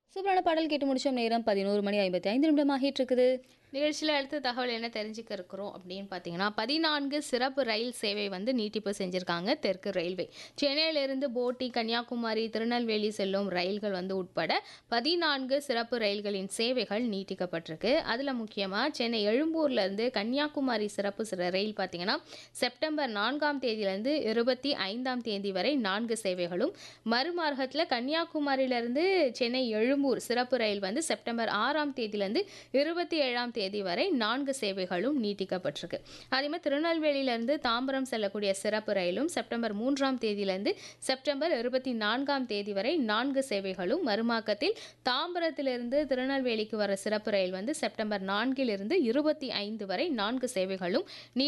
சூப்பரான பாடல் கேட்டு முடிச்சோம் நேரம் பதினோரு மணி ஐம்பத்தி ஐந்து நிமிடம் ஆகிட்டு இருக்குது நிகழ்ச்சியில் அடுத்த தகவல் என்ன தெரிஞ்சுக்க இருக்கிறோம் அப்படின்னு பார்த்தீங்கன்னா பதினான்கு சிறப்பு ரயில் சேவை வந்து நீட்டிப்பு செஞ்சுருக்காங்க தெற்கு ரயில்வே சென்னையிலிருந்து போட்டி கன்னியாகுமரி திருநெல்வேலி செல்லும் ரயில்கள் வந்து உட்பட பதினான்கு சிறப்பு ரயில்களின் சேவைகள் நீட்டிக்கப்பட்டிருக்கு அதில் முக்கியமாக சென்னை எழும்பூர்லேருந்து கன்னியாகுமரி சிறப்பு சிற- ரயில் பார்த்தீங்கன்னா செப்டம்பர் நான்காம் தேதியிலேருந்து இருபத்தி ஐந்தாம் தேதி வரை நான்கு சேவைகளும் மறுமார்க்கத்தில் கன்னியாகுமரியிலிருந்து சென்னை எழும்பூர் சிறப்பு ரயில் வந்து செப்டம்பர் ஆறாம் தேதியிலேருந்து இருபத்தி ஏழாம் தேதி வரை நான்கு சேவைகளும் நீட்டிக்கப்பட்டிருக்கு அதே மாதிரி திருநெல்வேலியிலிருந்து தாம்பரம் செல்லக்கூடிய சிறப்பு ரயிலும் செப்டம்பர் மூன்றாம் தேதியிலிருந்து செப்டம்பர் இருபத்தி நான்காம் தேதி வரை நான்கு சேவைகளும் மறுமாக்கத்தில் தாம்பரத்திலிருந்து திருநெல்வேலிக்கு வர சிறப்பு ரயில் வந்து செப்டம்பர் நான்கிலிருந்து இருபத்தி ஐந்து வரை நான்கு சேவைகளும் நீ